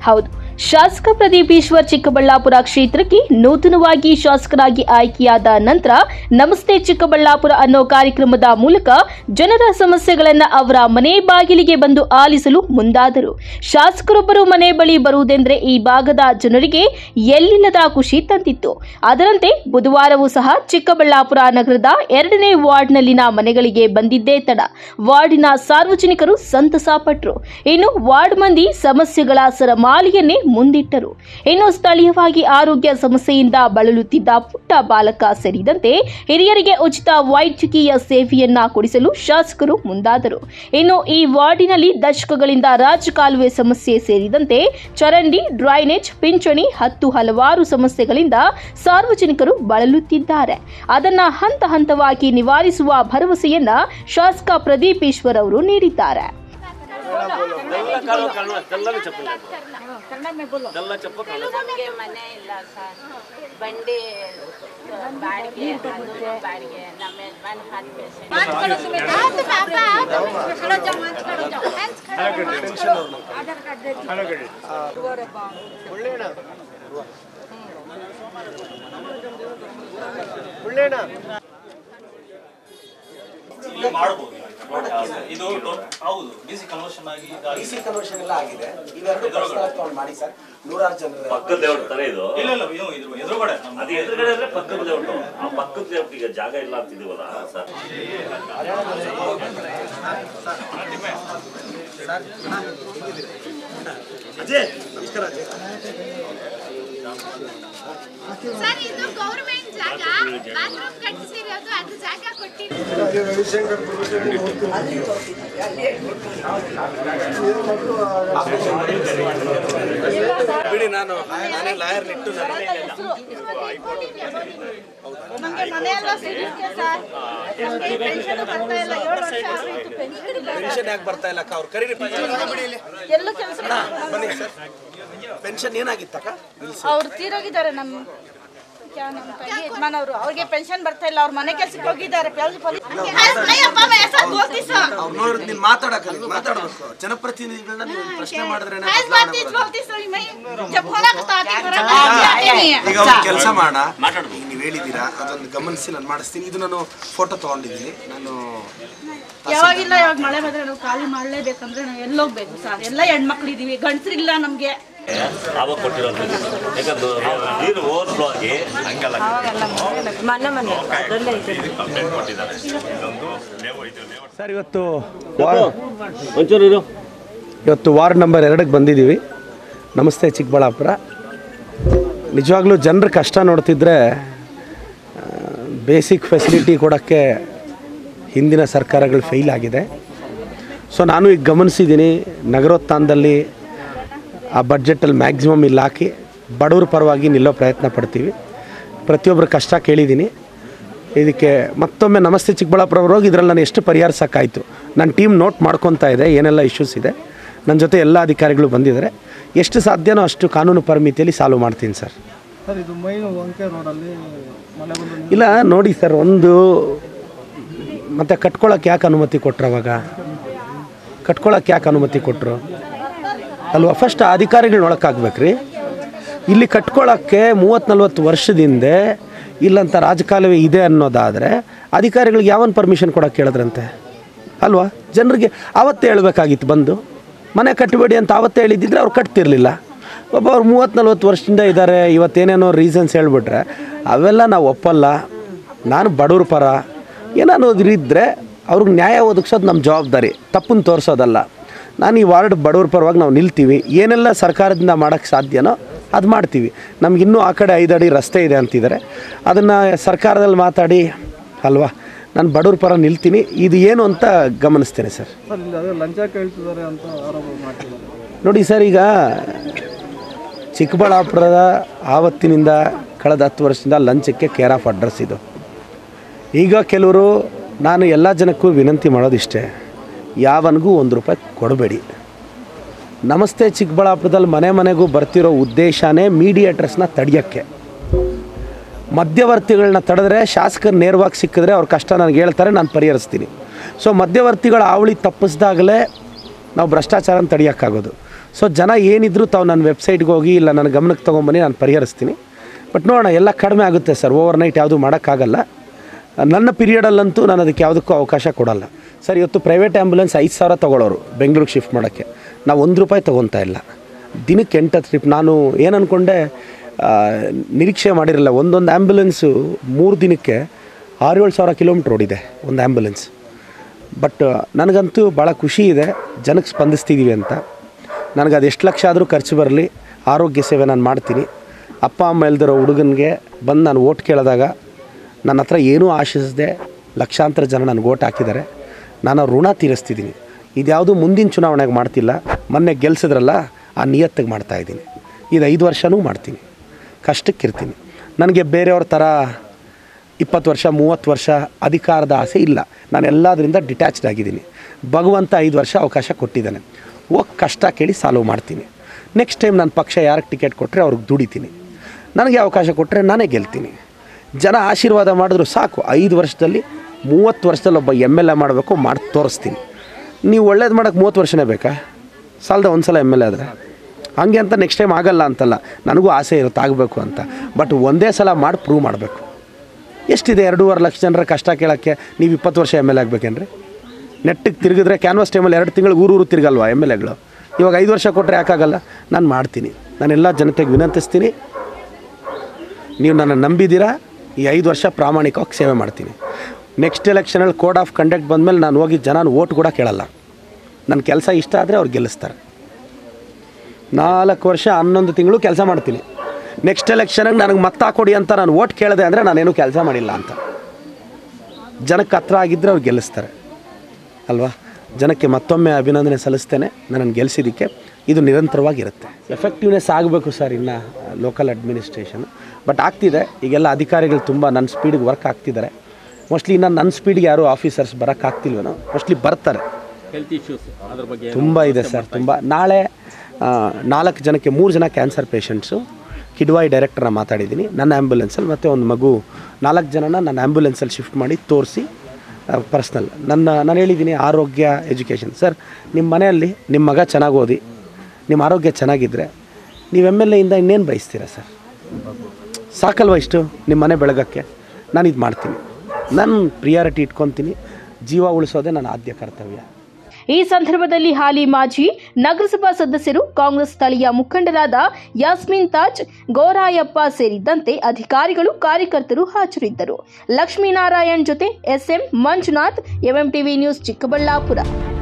ಹೌದು ಶಾಸಕ ಪ್ರದೀಪ್ ಈಶ್ವರ್ ಚಿಕ್ಕಬಳ್ಳಾಪುರ ಕ್ಷೇತ್ರಕ್ಕೆ ನೂತನವಾಗಿ ಶಾಸಕರಾಗಿ ಆಯ್ಕೆಯಾದ ನಂತರ ನಮಸ್ತೆ ಚಿಕ್ಕಬಳ್ಳಾಪುರ ಅನ್ನೋ ಕಾರ್ಯಕ್ರಮದ ಮೂಲಕ ಜನರ ಸಮಸ್ಯೆಗಳನ್ನ ಅವರ ಮನೆ ಬಾಗಿಲಿಗೆ ಬಂದು ಆಲಿಸಲು ಮುಂದಾದರು ಶಾಸಕರೊಬ್ಬರು ಮನೆ ಬಳಿ ಬರುವುದೆಂದರೆ ಈ ಭಾಗದ ಜನರಿಗೆ ಎಲ್ಲಿಲ್ಲದ ಖುಷಿ ತಂದಿತ್ತು ಅದರಂತೆ ಬುಧವಾರವೂ ಸಹ ಚಿಕ್ಕಬಳ್ಳಾಪುರ ನಗರದ ಎರಡನೇ ವಾರ್ಡ್ನಲ್ಲಿನ ಮನೆಗಳಿಗೆ ಬಂದಿದ್ದೇ ತಡ ವಾರ್ಡಿನ ಸಾರ್ವಜನಿಕರು ಸಂತಸ ಪಟ್ಟರು ಇನ್ನು ವಾರ್ಡ್ ಮಂದಿ ಸಮಸ್ಯೆಗಳ ಸರಮಾಲಿಯನ್ನೇ ಮುಂದಿಟ್ಟರು ಇನ್ನು ಸ್ಥಳೀಯವಾಗಿ ಆರೋಗ್ಯ ಸಮಸ್ಯೆಯಿಂದ ಬಳಲುತ್ತಿದ್ದ ಪುಟ್ಟ ಬಾಲಕ ಸೇರಿದಂತೆ ಹಿರಿಯರಿಗೆ ಉಚಿತ ವೈದ್ಯಕೀಯ ಸೇವೆಯನ್ನ ಕೊಡಿಸಲು ಶಾಸಕರು ಮುಂದಾದರು ಇನ್ನು ಈ ವಾರ್ಡಿನಲ್ಲಿ ದಶಕಗಳಿಂದ ರಾಜಕಾಲುವೆ ಸಮಸ್ಯೆ ಸೇರಿದಂತೆ ಚರಂಡಿ ಡ್ರೈನೇಜ್ ಪಿಂಚಣಿ ಹತ್ತು ಹಲವಾರು ಸಮಸ್ಯೆಗಳಿಂದ ಸಾರ್ವಜನಿಕರು ಬಳಲುತ್ತಿದ್ದಾರೆ ಅದನ್ನ ಹಂತ ಹಂತವಾಗಿ ನಿವಾರಿಸುವ ಭರವಸೆಯನ್ನ ಶಾಸಕ ಪ್ರದೀಪ್ ಈಶ್ವರ್ ಅವರು ನೀಡಿದ್ದಾರೆ ನಮಗೆ ಮನೆ ಇಲ್ಲ ಸರ್ ಬಂಡಿ ಬಾಡಿಗೆ ಅದು ಬಾಡಿಗೆ ನಮ್ಮ ಯಜಮಾನ್ ಹಾರ್ಟ್ ಪೇಷಂಟ್ ಇಲ್ಲಿ ಮಾಡ್ಬೋದು ಇದು ಟೊ- ಹೌದು ಡಿ ಸಿ ಕನ್ವರ್ಷನ್ ಆಗಿ ಇದಾಗಿದೆ. ಸಿ ಕನ್ವರ್ಷನ್ ಎಲ್ಲ ಆಗಿದೆ ಇವೆರಡು ಪರ್ಸನಲ್ ತಗೊಂಡು ಮಾಡಿ ಸರ್ ನೂರಾರು ಜನರ ಪಕ್ಕದ ಲೇಔಟ್ ತರ ಇದು ಇಲ್ಲ ಇಲ್ಲ ಇದು ಇದ್ರ ಎದುರುಗಡೆ ನಮ್ಮ ಅದು ಎದುರುಗಡೆ ಅಂದ್ರೆ ಪಕ್ಕದ ಲೇಔಟ್ ಆ ಪಕ್ಕದ ಲೇಔಟ್ ಈಗ ಜಾಗ ಇಲ್ಲ ಅಂತಿದೀವಲ್ಲ ಸರ್ ಸರ್ ಇದು ಗೌರ್ಮೆಂಟ್ ಜಾಗ ಬಾತ್ರೂಮ್ ಕಟ್ಟಿಸಿರೋದು ಅದು ಜಾಗ ಕೊಟ್ಟಿರೋದು ಬಿಡಿ ನಾನು ನಾನೇ ಲಾಯರ್ ಇಟ್ಟು ನಮಗೆ ಮನೆ ಎಲ್ಲ ಸಿಗುತ್ತೆ ಸರ್ ನಮಗೆ ಪೆನ್ಷನ್ ಬರ್ತಾ ಇಲ್ಲ ಏಳು ವರ್ಷ ಆಗೋಯ್ತು ಪೆನ್ಷನ್ ಇಲ್ಲ ಪೆನ್ಷನ್ ಯಾಕೆ ಬರ್ತಾ ಇಲ್ಲ ಅಕ್ಕ ಅವ್ರು ಕರೀರಿ ಬಿಡಿ ಇಲ್ಲಿ ಎಲ್ಲೂ ಕೆಲಸ ಬನ್ನಿ ಸರ್ ಪೆನ್ಷನ್ ಏನಾಗಿತ್ತಕ್ಕ ಅವ್ರು ತೀರೋಗಿದ್ದಾರೆ ನಮ್ಮ ಕ್ಯಾ- ನಮ್ಮ ತಂಗಿ ಯಜಮಾನವ್ರು ಅವ್ರಿಗೆ ಪೆನ್ಷನ್ ಬರ್ತಾ ಇಲ್ಲ ಅವ್ರ ಮನೆ ಕೆಲ್ಸಕ್ಕೆ ಹೋಗಿದ್ದಾರೆ ಪೊಲೀಸ್ ಅವ್ರು ನೋಡಿದ್ ನೀನ್ ಮಾತಾಡಕ್ಕೆ ಮಾತಾಡ್ಬೇಕು ಜನಪ್ರತಿನಿಧಿಗಳನ್ನ ನೀವು ಪ್ರಶ್ನೆ ಮಾಡಿದ್ರೆ ಈಗ ಒಂದು ಕೆಲಸ ಮಾಡೋಣ ಈಗ ನೀವು ಹೇಳಿದ್ದೀರಾ ಅದೊಂದು ಗಮನಿಸಿ ನಾನು ಮಾಡಿಸ್ತೀನಿ ಇದು ನಾನು ಫೋಟೋ ತಗೊಂಡಿದ್ದೀನಿ ನಾನು ಯಾವಾಗಿಲ್ಲ ಯಾವಾಗ ಮಳೆ ಬಂದ್ರೆ ನಾವು ಖಾಲಿ ಮಾಡ್ಲೇಬೇಕಂದ್ರೆ ನಾವು ಎಲ್ಲೋಗ್ಬೇಕು ಸರ್ ಎಲ್ಲ ಹೆಣ್ಮಕ್ಳು ಇದೀವಿ ಗಂಡಸ್ರಿಲ್ಲ ನಮ್ಗೆ ಆವಾಗ ಕೊಟ್ಟಿರೋದು ಯಾಕಂದ್ರೆ ನೀರು ಓವರ್ಫ್ಲೋ ಆಗಿ ಮನೆ ಮನೆ ಅದರಲ್ಲೇ ಇದೆ ಸರ್ ಇವತ್ತು ವಾರ್ ಒಂಚೂರು ಇರು ಇವತ್ತು ವಾರ್ಡ್ ನಂಬರ್ ಎರಡಕ್ಕೆ ಬಂದಿದ್ದೀವಿ ನಮಸ್ತೆ ಚಿಕ್ಕಬಳ್ಳಾಪುರ ನಿಜವಾಗ್ಲೂ ಜನರ ಕಷ್ಟ ನೋಡ್ತಿದ್ರೆ ಬೇಸಿಕ್ ಫೆಸಿಲಿಟಿ ಕೊಡೋಕ್ಕೆ ಹಿಂದಿನ ಸರ್ಕಾರಗಳು ಫೇಲ್ ಆಗಿದೆ ಸೊ ನಾನು ಈಗ ಗಮನಿಸಿದ್ದೀನಿ ನಗರೋತ್ಥಾನದಲ್ಲಿ ಆ ಬಡ್ಜೆಟಲ್ಲಿ ಮ್ಯಾಕ್ಸಿಮಮ್ ಇಲ್ಲಿ ಹಾಕಿ ಬಡವ್ರ ಪರವಾಗಿ ನಿಲ್ಲೋ ಪ್ರಯತ್ನ ಪಡ್ತೀವಿ ಪ್ರತಿಯೊಬ್ಬರ ಕಷ್ಟ ಕೇಳಿದ್ದೀನಿ ಇದಕ್ಕೆ ಮತ್ತೊಮ್ಮೆ ನಮಸ್ತೆ ಚಿಕ್ಕಬಳ್ಳಾಪುರ ಅವ್ರು ಹೋಗಿ ಇದರಲ್ಲಿ ನಾನು ಎಷ್ಟು ಪರಿಹರಿಸೋಕ್ಕಾಯಿತು ನನ್ನ ಟೀಮ್ ನೋಟ್ ಮಾಡ್ಕೊತಾ ಇದೆ ಏನೆಲ್ಲ ಇಶ್ಯೂಸ್ ಇದೆ ನನ್ನ ಜೊತೆ ಎಲ್ಲ ಅಧಿಕಾರಿಗಳು ಬಂದಿದ್ದಾರೆ ಎಷ್ಟು ಸಾಧ್ಯನೋ ಅಷ್ಟು ಕಾನೂನು ಪರಿಮಿತಿಯಲ್ಲಿ ಸಾಲ್ವ್ ಮಾಡ್ತೀನಿ ಸರ್ ಸರ್ ಇದು ಮೈನ್ ವಂಕೆ ರೋಡಲ್ಲಿ ಮಳೆ ಬಂದು ಇಲ್ಲ ನೋಡಿ ಸರ್ ಒಂದು ಮತ್ತೆ ಕಟ್ಕೊಳಕ್ಕೆ ಯಾಕೆ ಅನುಮತಿ ಕೊಟ್ರು ಅವಾಗ ಕಟ್ಕೊಳಕ್ಕೆ ಯಾಕೆ ಅನುಮತಿ ಕೊಟ್ಟರು ಅಲ್ವಾ ಫಸ್ಟ್ ಅಧಿಕಾರಿಗಳು ನೋಡೋಕ್ಕಾಗ್ಬೇಕ್ರಿ ಇಲ್ಲಿ ಕಟ್ಕೊಳಕ್ಕೆ ಮೂವತ್ತು ನಲ್ವತ್ತು ವರ್ಷದಿಂದ ಇಲ್ಲಂತ ರಾಜಕಾಲುವೆ ಇದೆ ಅನ್ನೋದಾದರೆ ಅಧಿಕಾರಿಗಳಿಗೆ ಯಾವನ್ ಪರ್ಮಿಷನ್ ಕೊಡೋಕೆ ಹೇಳಿದ್ರಂತೆ ಅಲ್ವಾ ಜನರಿಗೆ ಆವತ್ತೇ ಹೇಳಬೇಕಾಗಿತ್ತು ಬಂದು ಮನೆ ಕಟ್ಟಬೇಡಿ ಅಂತ ಆವತ್ತೇ ಹೇಳಿದ್ದಿದ್ರೆ ಅವ್ರು ಕಟ್ತಿರ್ಲಿಲ್ಲ ಒಬ್ಬ ಅವ್ರು ಮೂವತ್ತು ನಲ್ವತ್ತು ವರ್ಷದಿಂದ ಇದ್ದಾರೆ ಇವತ್ತೇನೇನೋ ರೀಸನ್ಸ್ ಹೇಳ್ಬಿಟ್ರೆ ಅವೆಲ್ಲ ನಾವು ಒಪ್ಪಲ್ಲ ನಾನು ಬಡವ್ರ ಪರ ಏನಾದ್ರು ಇದ್ದರೆ ಅವ್ರಿಗೆ ನ್ಯಾಯ ಒದಗಿಸೋದು ನಮ್ಮ ಜವಾಬ್ದಾರಿ ತಪ್ಪನ್ನು ತೋರಿಸೋದಲ್ಲ ನಾನು ಈ ವಾರ್ಡ್ ಬಡವ್ರ ಪರವಾಗಿ ನಾವು ನಿಲ್ತೀವಿ ಏನೆಲ್ಲ ಸರ್ಕಾರದಿಂದ ಮಾಡೋಕ್ಕೆ ಸಾಧ್ಯನೋ ಅದು ಮಾಡ್ತೀವಿ ನಮಗಿನ್ನೂ ಆ ಕಡೆ ಐದು ಅಡಿ ರಸ್ತೆ ಇದೆ ಅಂತಿದ್ದಾರೆ ಅದನ್ನು ಸರ್ಕಾರದಲ್ಲಿ ಮಾತಾಡಿ ಅಲ್ವಾ ನಾನು ಬಡವ್ರ ಪರ ನಿಲ್ತೀನಿ ಇದು ಏನು ಅಂತ ಗಮನಿಸ್ತೇನೆ ಸರ್ ಸರ್ ಇಲ್ಲಿ ಅದೇ ಲಂಚ ಕೇಳ್ತಿದ್ದಾರೆ ಅಂತ ಆರೋಪ ಮಾಡ್ತಿದ್ದಾರೆ ನೋಡಿ ಸರ್ ಈಗ ಚಿಕ್ಕಬಳ್ಳಾಪುರದ ಆವತ್ತಿನಿಂದ ಕಳೆದ ಹತ್ತು ವರ್ಷದಿಂದ ಲಂಚಕ್ಕೆ ಕೇರ್ ಆಫ್ ಅಡ್ರೆಸ್ ಇದು ಈಗ ಕೆಲವರು ನಾನು ಎಲ್ಲ ಜನಕ್ಕೂ ವಿನಂತಿ ಮಾಡೋದಿಷ್ಟೇ ಯಾವನಿಗೂ ಒಂದು ರೂಪಾಯಿ ಕೊಡಬೇಡಿ ನಮಸ್ತೆ ಚಿಕ್ಕಬಳ್ಳಾಪುರದಲ್ಲಿ ಮನೆ ಮನೆಗೂ ಬರ್ತಿರೋ ಉದ್ದೇಶನೇ ಮೀಡಿಯೇಟರ್ಸ್ನ ತಡೆಯೋಕ್ಕೆ ಮಧ್ಯವರ್ತಿಗಳನ್ನ ತಡೆದ್ರೆ ಶಾಸಕರು ನೇರವಾಗಿ ಸಿಕ್ಕಿದ್ರೆ ಅವ್ರ ಕಷ್ಟ ನನಗೆ ಹೇಳ್ತಾರೆ ನಾನು ಪರಿಹರಿಸ್ತೀನಿ ಸೊ ಮಧ್ಯವರ್ತಿಗಳ ಅವಳಿ ತಪ್ಪಿಸ್ದಾಗಲೇ ನಾವು ಭ್ರಷ್ಟಾಚಾರನ ತಡೆಯೋಕ್ಕಾಗೋದು ಸೊ ಜನ ಏನಿದ್ರು ತಾವು ನನ್ನ ವೆಬ್ಸೈಟ್ಗೆ ಹೋಗಿ ಇಲ್ಲ ನನ್ನ ಗಮನಕ್ಕೆ ತೊಗೊಂಬನ್ನಿ ನಾನು ಪರಿಹರಿಸ್ತೀನಿ ಬಟ್ ನೋಡೋಣ ಎಲ್ಲ ಕಡಿಮೆ ಆಗುತ್ತೆ ಸರ್ ಓವರ್ ನೈಟ್ ಯಾವುದು ಮಾಡೋಕ್ಕಾಗಲ್ಲ ನನ್ನ ಪೀರಿಯಡಲ್ಲಂತೂ ನಾನು ಅದಕ್ಕೆ ಯಾವುದಕ್ಕೂ ಅವಕಾಶ ಕೊಡಲ್ಲ ಸರ್ ಇವತ್ತು ಪ್ರೈವೇಟ್ ಆ್ಯಂಬುಲೆನ್ಸ್ ಐದು ಸಾವಿರ ತೊಗೊಳೋರು ಬೆಂಗಳೂರಿಗೆ ಶಿಫ್ಟ್ ಮಾಡೋಕ್ಕೆ ನಾವು ಒಂದು ರೂಪಾಯಿ ತೊಗೊತಾ ಇಲ್ಲ ದಿನಕ್ಕೆ ಎಂಟು ಟ್ರಿಪ್ ನಾನು ಏನು ಅಂದ್ಕೊಂಡೆ ಆ, ನಿರೀಕ್ಷೆ ಮಾಡಿರಲ್ಲ ಒಂದೊಂದು ಆ್ಯಂಬುಲೆನ್ಸು ಮೂರು ದಿನಕ್ಕೆ ಆರು ಏಳು ಸಾವಿರ ಕಿಲೋಮೀಟ್ರ್ ಓಡಿದೆ ಒಂದು ಆ್ಯಂಬುಲೆನ್ಸ್ ಬಟ್ ನನಗಂತೂ ಭಾಳ ಖುಷಿ ಇದೆ ಜನಕ್ಕೆ ಸ್ಪಂದಿಸ್ತಿದ್ದೀವಿ ಅಂತ ನನಗೆ ಅದು ಎಷ್ಟು ಲಕ್ಷ ಆದರೂ ಖರ್ಚು ಬರಲಿ ಆರೋಗ್ಯ ಸೇವೆ ನಾನು ಮಾಡ್ತೀನಿ ಅಪ್ಪ ಅಮ್ಮ ಇಲ್ದಿರೋ ಹುಡುಗನಿಗೆ ಬಂದು ನಾನು ಓಟ್ ಕೇಳಿದಾಗ ನನ್ನ ಹತ್ರ ಏನೂ ಆಶಿಸದೆ ಲಕ್ಷಾಂತರ ಜನ ನನಗೆ ಓಟ್ ಹಾಕಿದ್ದಾರೆ ನಾನು ಅವ್ರ ಋಣ ತೀರಿಸ್ತಿದ್ದೀನಿ ಇದ್ಯಾವುದು ಮುಂದಿನ ಚುನಾವಣೆಗೆ ಮಾಡ್ತಿಲ್ಲ ಮೊನ್ನೆ ಗೆಲ್ಸಿದ್ರಲ್ಲ ಆ ನಿಯತ್ತಿಗೆ ಮಾಡ್ತಾಯಿದ್ದೀನಿ ಇದು ಐದು ವರ್ಷವೂ ಮಾಡ್ತೀನಿ ಕಷ್ಟಕ್ಕಿರ್ತೀನಿ ನನಗೆ ಬೇರೆಯವ್ರ ಥರ ಇಪ್ಪತ್ತು ವರ್ಷ ಮೂವತ್ತು ವರ್ಷ ಅಧಿಕಾರದ ಆಸೆ ಇಲ್ಲ ನಾನು ಎಲ್ಲದರಿಂದ ಡಿಟ್ಯಾಚ್ಡ್ ಆಗಿದ್ದೀನಿ ಭಗವಂತ ಐದು ವರ್ಷ ಅವಕಾಶ ಕೊಟ್ಟಿದ್ದಾನೆ ಹೋಗಿ ಕಷ್ಟ ಕೇಳಿ ಸಾಲ್ವ್ ಮಾಡ್ತೀನಿ ನೆಕ್ಸ್ಟ್ ಟೈಮ್ ನನ್ನ ಪಕ್ಷ ಯಾರಿಗೆ ಟಿಕೆಟ್ ಕೊಟ್ಟರೆ ಅವ್ರಿಗೆ ದುಡಿತೀನಿ ನನಗೆ ಅವಕಾಶ ಕೊಟ್ಟರೆ ನಾನೇ ಗೆಲ್ತೀನಿ ಜನ ಆಶೀರ್ವಾದ ಮಾಡಿದ್ರು ಸಾಕು ಐದು ವರ್ಷದಲ್ಲಿ ಮೂವತ್ತು ವರ್ಷದಲ್ಲಿ ಒಬ್ಬ ಎಮ್ ಎಲ್ ಎ ಮಾಡಬೇಕು ಮಾಡಿ ತೋರಿಸ್ತೀನಿ ನೀವು ಒಳ್ಳೇದು ಮಾಡೋಕ್ಕೆ ಮೂವತ್ತು ವರ್ಷನೇ ಬೇಕಾ ಸಾಲದ ಒಂದು ಸಲ ಎಮ್ ಎಲ್ ಎ ಆದರೆ ಹಂಗೆ ಅಂತ ನೆಕ್ಸ್ಟ್ ಟೈಮ್ ಆಗಲ್ಲ ಅಂತಲ್ಲ ನನಗೂ ಆಸೆ ಇರುತ್ತೆ ಆಗಬೇಕು ಅಂತ ಬಟ್ ಒಂದೇ ಸಲ ಮಾಡಿ ಪ್ರೂವ್ ಮಾಡಬೇಕು ಎಷ್ಟಿದೆ ಎರಡೂವರೆ ಲಕ್ಷ ಜನರ ಕಷ್ಟ ಕೇಳೋಕ್ಕೆ ನೀವು ಇಪ್ಪತ್ತು ವರ್ಷ ಎಮ್ ಎಲ್ ಎ ಆಗಬೇಕೇನ್ರಿ ನೆಟ್ಟಿಗೆ ತಿರುಗಿದ್ರೆ ಕ್ಯಾನ್ವಾಸ್ ಟೈಮಲ್ಲಿ ಎರಡು ತಿಂಗಳು ಊರೂರು ತಿರುಗಲ್ವಾ ಎಮ್ ಎಲ್ ಎಗಳು ಇವಾಗ ಐದು ವರ್ಷ ಕೊಟ್ಟರೆ ಯಾಕಾಗಲ್ಲ ನಾನು ಮಾಡ್ತೀನಿ ನಾನು ಎಲ್ಲ ಜನತೆಗೆ ವಿನಂತಿಸ್ತೀನಿ ನೀವು ನನ್ನ ನಂಬಿದ್ದೀರಾ ಈ ಐದು ವರ್ಷ ಪ್ರಾಮಾಣಿಕವಾಗಿ ಸೇವೆ ಮಾಡ್ತೀನಿ ನೆಕ್ಸ್ಟ್ ಎಲೆಕ್ಷನಲ್ಲಿ ಕೋಡ್ ಆಫ್ ಕಂಡಕ್ಟ್ ಬಂದಮೇಲೆ ನಾನು ಹೋಗಿ ಜನ ಓಟ್ ಕೂಡ ಕೇಳಲ್ಲ ನನ್ನ ಕೆಲಸ ಇಷ್ಟ ಆದರೆ ಅವ್ರು ಗೆಲ್ಲಿಸ್ತಾರೆ ನಾಲ್ಕು ವರ್ಷ ಹನ್ನೊಂದು ತಿಂಗಳು ಕೆಲಸ ಮಾಡ್ತೀನಿ ನೆಕ್ಸ್ಟ್ ಎಲೆಕ್ಷನಿಗೆ ನನಗೆ ಮತ ಕೊಡಿ ಅಂತ ನಾನು ಓಟ್ ಕೇಳಿದೆ ಅಂದರೆ ನಾನೇನು ಕೆಲಸ ಮಾಡಿಲ್ಲ ಅಂತ ಜನಕ್ಕೆ ಹತ್ರ ಆಗಿದ್ದರೆ ಅವ್ರು ಗೆಲ್ಲಿಸ್ತಾರೆ ಅಲ್ವಾ ಜನಕ್ಕೆ ಮತ್ತೊಮ್ಮೆ ಅಭಿನಂದನೆ ಸಲ್ಲಿಸ್ತೇನೆ ನನ್ನನ್ನು ಗೆಲ್ಲಿಸಿದ್ದಕ್ಕೆ ಇದು ನಿರಂತರವಾಗಿರುತ್ತೆ ಎಫೆಕ್ಟಿವ್ನೆಸ್ ಆಗಬೇಕು ಸರ್ ಇನ್ನು ಲೋಕಲ್ ಅಡ್ಮಿನಿಸ್ಟ್ರೇಷನ್ ಬಟ್ ಆಗ್ತಿದೆ ಈಗೆಲ್ಲ ಅಧಿಕಾರಿಗಳು ತುಂಬ ನನ್ನ ಸ್ಪೀಡಿಗೆ ವರ್ಕ್ ಆಗ್ತಿದ್ದಾರೆ ಮೋಸ್ಟ್ಲಿ ಇನ್ನು ನನ್ನ ಸ್ಪೀಡ್ಗೆ ಯಾರೂ ಆಫೀಸರ್ಸ್ ಬರೋಕ್ಕಾಗ್ತಿಲ್ವೇನೋ ಮೋಸ್ಟ್ಲಿ ಬರ್ತಾರೆ ಹೆಲ್ತ್ ಇಶ್ಯೂಸ್ ಅದ್ರ ಬಗ್ಗೆ ತುಂಬ ಇದೆ ಸರ್ ತುಂಬ ನಾಳೆ ಆ, ನಾಲ್ಕು ಜನಕ್ಕೆ ಮೂರು ಜನ ಕ್ಯಾನ್ಸರ್ ಪೇಷಂಟ್ಸು ಕಿಡ್ವಾಯ್ ಡೈರೆಕ್ಟರ್ನ ಮಾತಾಡಿದ್ದೀನಿ ನನ್ನ ಆ್ಯಂಬುಲೆನ್ಸಲ್ಲಿ ಮತ್ತು ಒಂದು ಮಗು ನಾಲ್ಕು ಜನನ ನನ್ನ ಆ್ಯಂಬುಲೆನ್ಸಲ್ಲಿ ಶಿಫ್ಟ್ ಮಾಡಿ ತೋರಿಸಿ ಪರ್ಸ್ನಲ್ ನನ್ನ ನಾನು ಹೇಳಿದ್ದೀನಿ ಆರೋಗ್ಯ ಎಜುಕೇಷನ್ ಸರ್ ನಿಮ್ಮ ಮನೆಯಲ್ಲಿ ನಿಮ್ಮ ಮಗ ಚೆನ್ನಾಗಿ ಓದಿ ನಿಮ್ಮ ಆರೋಗ್ಯ ಚೆನ್ನಾಗಿದ್ದರೆ ನೀವು ಎಮ್ ಎಲ್ ಎಯಿಂದ ಇನ್ನೇನು ಬಯಸ್ತೀರಾ ಸರ್ ಸಾಕಲ್ವ ಇಷ್ಟು ನಿಮ್ಮ ಮನೆ ಬೆಳಗಕ್ಕೆ ನಾನು ಇದು ಮಾಡ್ತೀನಿ ನಾನು ಪ್ರಿಯಾರಿಟಿ ಇಟ್ಕೊತೀನಿ ಜೀವ ಉಳಿಸೋದೇ ನನ್ನ ಆದ್ಯ ಕರ್ತವ್ಯ ಈ ಸಂದರ್ಭದಲ್ಲಿ ಹಾಲಿ ಮಾಜಿ ನಗರಸಭಾ ಸದಸ್ಯರು ಕಾಂಗ್ರೆಸ್ ಸ್ಥಳೀಯ ಮುಖಂಡರಾದ ಯಾಸ್ಮಿನ್ ತಾಜ್ ಗೋರಾಯಪ್ಪ ಸೇರಿದಂತೆ ಅಧಿಕಾರಿಗಳು ಕಾರ್ಯಕರ್ತರು ಹಾಜರಿದ್ದರು ಲಕ್ಷ್ಮೀನಾರಾಯಣ್ ಜೊತೆ SM Manjunath MM TV news Chikkaballapur